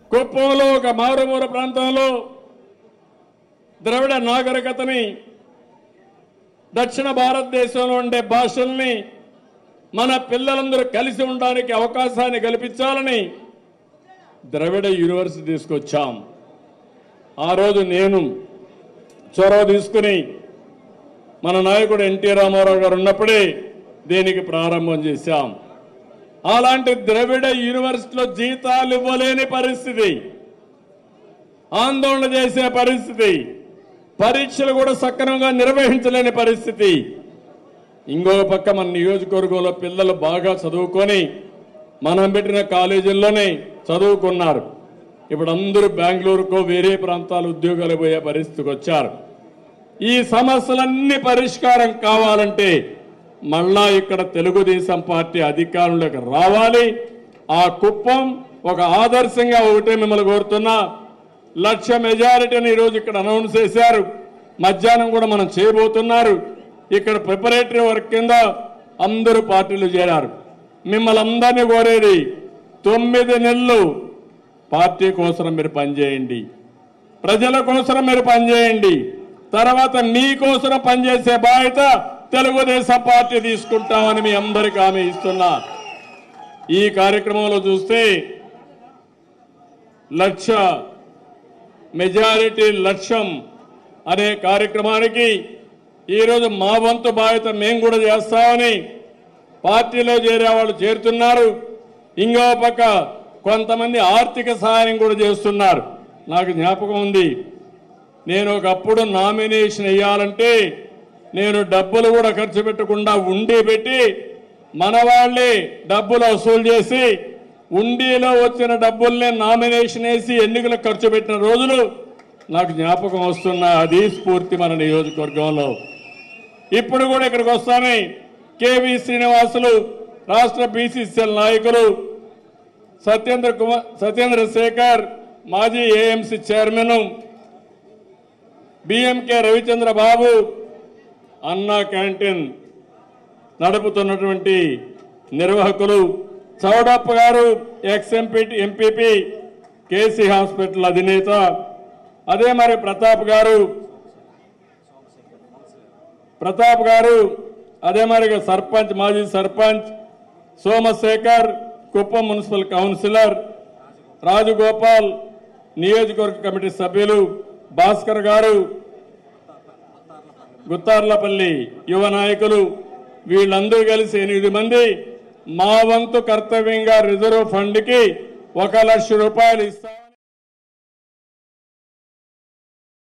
కుప్పంలో ఒక మారుమూల ప్రాంతంలో ద్రవిడ నాగరికతని దక్షిణ భారతదేశంలో ఉండే భాషల్ని మన పిల్లలందరూ కలిసి ఉండడానికి అవకాశాన్ని కల్పించాలని ద్రవిడ యూనివర్సిటీ తీసుకొచ్చాం ఆ రోజు నేను చొరవ తీసుకుని మన నాయకుడు ఎన్టీ రామారావు గారు ఉన్నప్పుడే దీనికి ప్రారంభం చేశాం అలాంటి ద్రవిడ యూనివర్సిటీలో జీతాలు ఇవ్వలేని పరిస్థితి ఆందోళన చేసే పరిస్థితి పరీక్షలు కూడా సక్రమంగా నిర్వహించలేని పరిస్థితి ఇంకో పక్క మన నియోజకవర్గంలో పిల్లలు బాగా చదువుకొని మనం పెట్టిన కాలేజీల్లోనే చదువుకున్నారు ఇప్పుడు అందరూ బెంగళూరుకో వేరే ప్రాంతాలు ఉద్యోగాలు పోయే పరిస్థితికి వచ్చారు ఈ సమస్యలన్నీ పరిష్కారం కావాలంటే మళ్ళా ఇక్కడ తెలుగుదేశం పార్టీ అధికారంలోకి రావాలి ఆ కుప్పం ఒక ఆదర్శంగా ఒకటే మిమ్మల్ని కోరుతున్నా లక్ష మెజారిటీని ఈరోజు ఇక్కడ అనౌన్స్ చేశారు మధ్యాహ్నం కూడా మనం చేయబోతున్నారు ఇక్కడ ప్రిపరేటరీ వర్క్ కింద అందరూ పార్టీలు చేరారు మిమ్మల్ని అందరినీ కోరేది తొమ్మిది నెలలు పార్టీ కోసం మీరు పనిచేయండి ప్రజల కోసం మీరు పనిచేయండి తర్వాత మీకోసం పనిచేసే బాధ్యత తెలుగుదేశం పార్టీ తీసుకుంటామని మీ అందరికీ హామీ ఇస్తున్నా ఈ కార్యక్రమంలో చూస్తే లక్ష మెజారిటీ లక్ష్యం అనే కార్యక్రమానికి ఈరోజు మా వంతు బాధ్యత మేము కూడా చేస్తామని పార్టీలో చేరే వాళ్ళు చేరుతున్నారు ఇంకో పక్క కొంతమంది ఆర్థిక సహాయం కూడా చేస్తున్నారు నాకు జ్ఞాపకం ఉంది నేను ఒకప్పుడు నామినేషన్ వేయాలంటే నేను డబ్బులు కూడా ఖర్చు పెట్టకుండా ఉండి పెట్టి మన వాళ్ళే డబ్బులు వసూలు చేసి ఉండిలో వచ్చిన డబ్బుల్నే నామినేషన్ వేసి ఎన్నికలకు ఖర్చు పెట్టిన రోజులు నాకు జ్ఞాపకం వస్తున్న అది స్ఫూర్తి మన నియోజకవర్గంలో ఇప్పుడు కూడా ఇక్కడికి వస్తానే కేవీ శ్రీనివాసులు రాష్ట్ర బీసీసీఎల్ నాయకులు సత్యేంద్ర కుమార్ సత్యేంద్ర శేఖర్ మాజీ AMC chairman BMK Ravichandra Babu Anna canteen నడుపుతున్నటువంటి నిర్వాహకులు చౌడప్ప గారు ex MP MPP KC hospital అధినేత అదే మరి ప్రతాప్ గారు ప్రతాప్ గారు అదే మరి సర్పంచ్ మాజీ సర్పంచ్ సోమశేఖర్ కుప్పం మున్సిపల్ కౌన్సిలర్ రాజగోపాల్ నియోజకవర్గ కమిటీ సభ్యులు భాస్కర్ గారు గుత్తార్లపల్లి యువ నాయకులు వీళ్ళందరూ కలిసి ఎనిమిది మంది మా వంతు కర్తవ్యంగా రిజర్వ్ ఫండ్కి ఒక లక్ష రూపాయలు ఇస్తారు